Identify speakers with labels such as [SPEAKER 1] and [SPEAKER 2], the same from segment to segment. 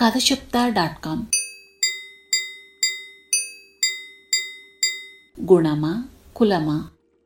[SPEAKER 1] కథ చెప్తా dot com గుణమా కులమా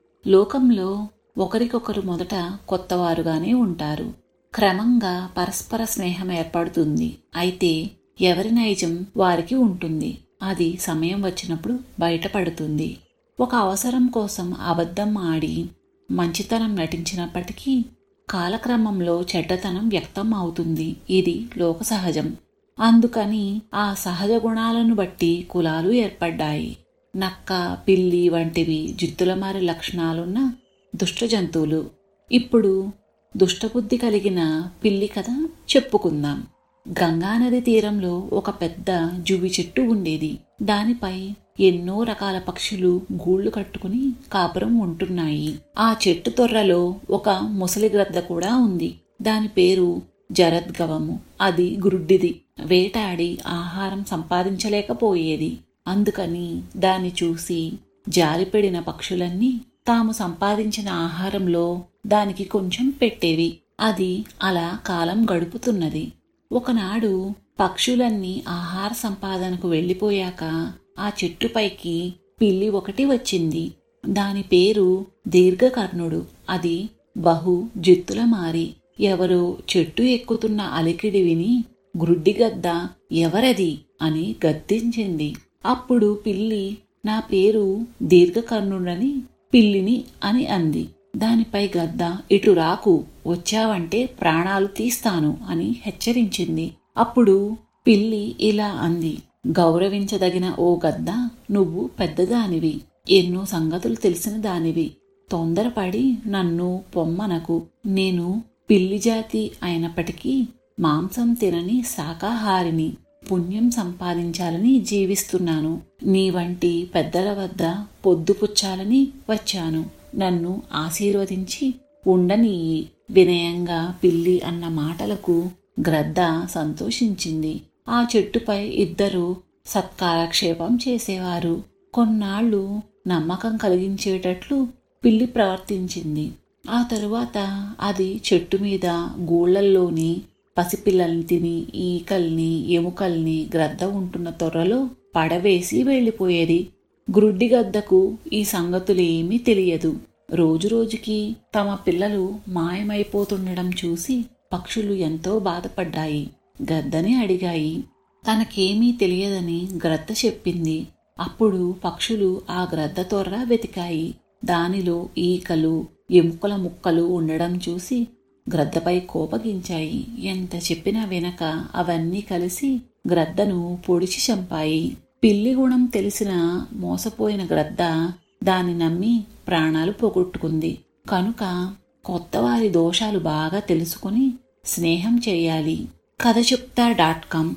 [SPEAKER 1] లోకంలో ఒకరికొకరు మొదట కొత్తవారుగానే ఉంటారు క్రమంగా పరస్పర స్నేహం ఏర్పడుతుంది అయితే ఎవరి నైజం వారికి ఉంటుంది అది సమయం వచ్చినప్పుడు బయటపడుతుంది ఒక అవసరం కోసం అబద్ధం ఆడి మంచితనం నటించినప్పటికీ కాలక్రమంలో చెడ్డతనం వ్యక్తం అవుతుంది ఇది లోక సహజం అందుకని ఆ సహజ గుణాలను బట్టి కులాలు ఏర్పడ్డాయి నక్క పిల్లి వంటివి జిత్తులమారి లక్షణాలున్న దుష్ట జంతువులు ఇప్పుడు దుష్టబుద్ధి కలిగిన పిల్లి కథ చెప్పుకుందాం గంగానది తీరంలో ఒక పెద్ద జువి చెట్టు ఉండేది దానిపై ఎన్నో రకాల పక్షులు గూళ్లు కట్టుకుని కాపురం ఉంటున్నాయి ఆ చెట్టు తొర్రలో ఒక ముసలి గ్రద్ద కూడా ఉంది దాని పేరు జరద్గవము అది గురుడ్డిది వేటాడి ఆహారం సంపాదించలేకపోయేది అందుకని దాన్ని చూసి జారిపెడిన పక్షులన్నీ తాము సంపాదించిన ఆహారంలో దానికి కొంచెం పెట్టేవి అది అలా కాలం గడుపుతున్నది ఒకనాడు పక్షులన్నీ ఆహార సంపాదనకు వెళ్ళిపోయాక ఆ చెట్టుపైకి పిల్లి ఒకటి వచ్చింది దాని పేరు దీర్ఘకర్ణుడు అది బహు జిత్తుల మారి ఎవరో చెట్టు ఎక్కుతున్న అలికిడి విని గ్రుడ్డిగద్ద ఎవరది అని గద్దించింది అప్పుడు పిల్లి నా పేరు దీర్ఘకర్ణుడని పిల్లిని అని అంది దానిపై గద్ద ఇటు రాకు వచ్చావంటే ప్రాణాలు తీస్తాను అని హెచ్చరించింది అప్పుడు పిల్లి ఇలా అంది గౌరవించదగిన ఓ గద్ద నువ్వు పెద్దదానివి ఎన్నో సంగతులు తెలిసిన దానివి తొందరపడి నన్ను పొమ్మనకు నేను పిల్లి జాతి అయినప్పటికీ మాంసం తినని శాకాహారిని పుణ్యం సంపాదించాలని జీవిస్తున్నాను నీ వంటి పెద్దల వద్ద పొద్దుపుచ్చాలని వచ్చాను నన్ను ఆశీర్వదించి ఉండనీయి వినయంగా పిల్లి అన్న మాటలకు గ్రద్ద సంతోషించింది ఆ చెట్టుపై ఇద్దరు సత్కారక్షేపం చేసేవారు కొన్నాళ్లు నమ్మకం కలిగించేటట్లు పిల్లి ప్రవర్తించింది ఆ తరువాత అది చెట్టు మీద గూళ్ళల్లోని పసిపిల్లల్ని తిని ఈకల్ని ఎముకల్ని గ్రద్ద ఉంటున్న తొర్రలో పడవేసి వెళ్ళిపోయేది గ్రుడ్డిగద్దకు ఈ సంగతులేమీ తెలియదు రోజురోజుకి తమ పిల్లలు మాయమైపోతుండడం చూసి పక్షులు ఎంతో బాధపడ్డాయి గద్దని అడిగాయి తనకేమీ తెలియదని గ్రద్ద చెప్పింది అప్పుడు పక్షులు ఆ గ్రద్ద తొర్ర వెతికాయి దానిలో ఈకలు ఎముకల ముక్కలు ఉండడం చూసి గ్రద్దపై కోపగించాయి ఎంత చెప్పినా వెనక అవన్నీ కలిసి గ్రద్దను పొడిచి చంపాయి పిల్లి గుణం తెలిసిన మోసపోయిన గ్రద్ద దాన్ని నమ్మి ప్రాణాలు పోగొట్టుకుంది కనుక కొత్తవారి దోషాలు బాగా తెలుసుకుని స్నేహం చేయాలి కథ చెప్తా డాట్ కామ్